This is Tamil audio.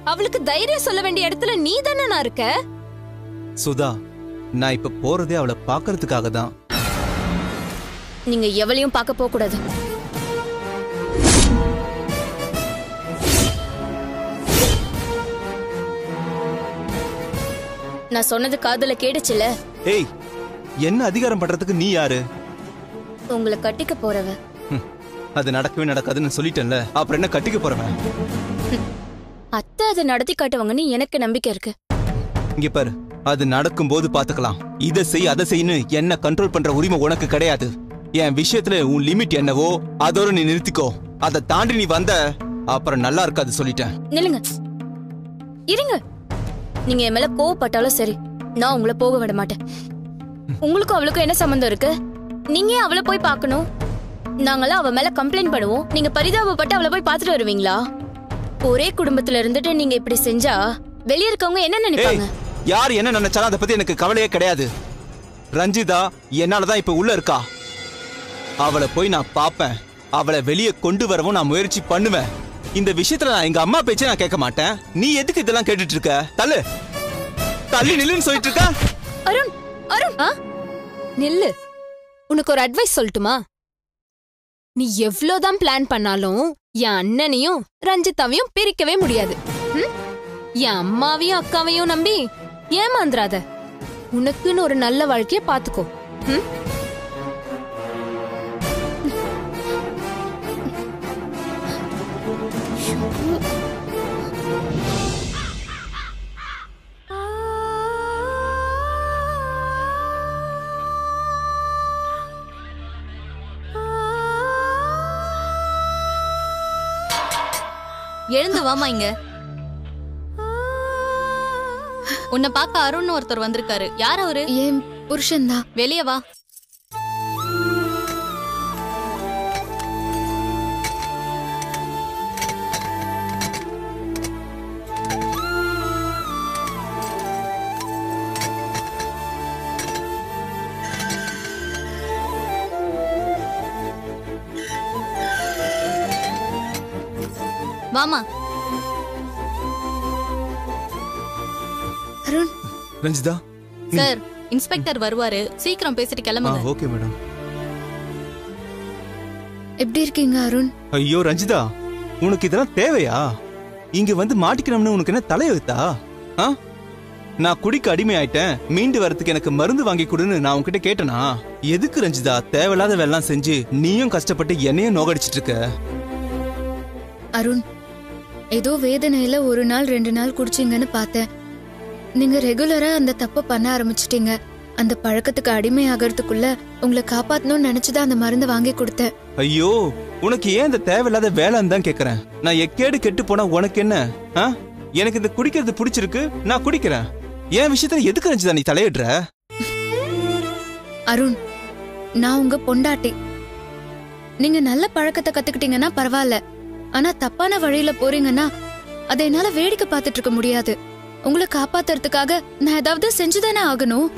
அவளுக்கு தைரியம் சொல்ல வேண்டிய இடத்துல நீ தானே நான் இருக்க சுதா நான் இப்ப போறதே அவளை பாக்குறதுக்காக தான் நீங்க எவளையும் பார்க்க போக கூடாது நான் சொன்னது காதுல கேடுச்சுல ஏய் என்ன அதிகாரம் பண்றதுக்கு நீ யாரு உங்களை கட்டிக்க போறவ ஹம், அது நடக்கவே நடக்காதுன்னு சொல்லிட்டேன்ல அப்புறம் என்ன கட்டிக்க போறவன் அத்தை அதை நடத்தி காட்டுவாங்கன்னு எனக்கு நம்பிக்கை இருக்கு இங்க பாரு அது நடக்கும்போது பாத்துக்கலாம் இதை செய் அதை செய்யு என்ன கண்ட்ரோல் பண்ற உரிமை உனக்கு கிடையாது என் விஷயத்துல உன் லிமிட் என்னவோ அதோட நீ நிறுத்திக்கோ அதை தாண்டி நீ வந்த அப்புறம் நல்லா இருக்காது சொல்லிட்டேன் நில்லுங்க இருங்க நீங்க என் மேல கோவப்பட்டாலும் சரி நான் உங்களை போக விட மாட்டேன் உங்களுக்கும் அவளுக்கும் என்ன சம்பந்தம் இருக்கு நீங்க ஏன் அவளை போய் பார்க்கணும் நாங்களாம் அவ மேல கம்ப்ளைண்ட் பண்ணுவோம் நீங்க பரிதாபப்பட்டு அவளை போய் பார்த்துட்டு வருவீங்களா ஒரே குடும்பத்துல இருந்துட்டு நீங்க இப்படி செஞ்சா வெளிய இருக்கவங்க என்ன ஏய் நினைப்பாங்க யார் என்ன நினைச்சாலும் அதை பத்தி எனக்கு கவலையே கிடையாது ரஞ்சிதா என்னாலதான் இப்ப உள்ள இருக்கா அவளை போய் நான் பாப்பேன் அவளை வெளியே கொண்டு வரவும் நான் முயற்சி பண்ணுவேன் இந்த விஷயத்துல நான் எங்க அம்மா பேச்சே நான் கேட்க மாட்டேன் நீ எதுக்கு இதெல்லாம் கேட்டுட்டு இருக்க தள்ளு தள்ளி நில்லுன்னு சொல்லிட்டு இருக்க அருண் அருண் ஆ? நில்லு உனக்கு ஒரு அட்வைஸ் சொல்லட்டுமா நீ எவ்வளவுதான் பிளான் பண்ணாலும் என் அண்ணனையும் ரஞ்சிதாவையும் பிரிக்கவே முடியாது ம்? என் அம்மாவையும் அக்காவையும் நம்பி ஏமாந்துராத உனக்குன்னு ஒரு நல்ல வாழ்க்கைய பாத்துக்கோ ம்? எழுந்து வாமா இங்க உன்னை பார்க்க அருண் ஒருத்தர் வந்திருக்காரு யார் அவரு என் புருஷன்தான் வெளியே வா வாமா அருண் ரஞ்சிதா சார் இன்ஸ்பெக்டர் வருவாரு சீக்கிரம் பேசிட்டு ஆ கிளம்புங்க ஓகே மேடம் எப்படி இருக்கீங்க அருண் ஐயோ ரஞ்சிதா உனக்கு இதெல்லாம் தேவையா இங்க வந்து மாட்டிக்கணும்னு உனக்கு என்ன தலையெழுத்தா ஆ நான் குடிக்க அடிமை ஆயிட்டேன் மீண்டு வரதுக்கு எனக்கு மருந்து வாங்கி கொடுன்னு நான் உன்கிட்ட கேட்டனா எதுக்கு ரஞ்சிதா தேவையில்லாத வேலைலாம் செஞ்சு நீயும் கஷ்டப்பட்டு என்னையும் நோகடிச்சிட்டு இருக்க அருண் ஏதோ வேதனையில ஒரு நாள் ரெண்டு நாள் குடிச்சீங்கன்னு பார்த்தேன் நீங்க ரெகுலரா அந்த தப்ப பண்ண ஆரம்பிச்சிட்டீங்க அந்த பழக்கத்துக்கு அடிமை ஆகிறதுக்குள்ள உங்களை காப்பாத்தணும்னு நினைச்சுதான் அந்த மருந்து வாங்கி கொடுத்தேன் ஐயோ உனக்கு ஏன் இந்த தேவையில்லாத வேலைன்னு தான் கேக்குறேன் நான் எக்கேடு கெட்டு போனா உனக்கு என்ன ஆ? எனக்கு இந்த குடிக்கிறது பிடிச்சிருக்கு நான் குடிக்கிறேன் என் விஷயத்துல எதுக்கு ரஞ்சிதா நீ தலையிடுற அருண் நான் உங்க பொண்டாட்டி நீங்க நல்ல பழக்கத்தை கத்துக்கிட்டீங்கன்னா பரவாயில்ல ஆனா தப்பான வழியில போறீங்கன்னா அதை என்னால வேடிக்கை பார்த்துட்டு இருக்க முடியாது உங்களை காப்பாத்துறதுக்காக நான் ஏதாவது செஞ்சுதானே ஆகணும்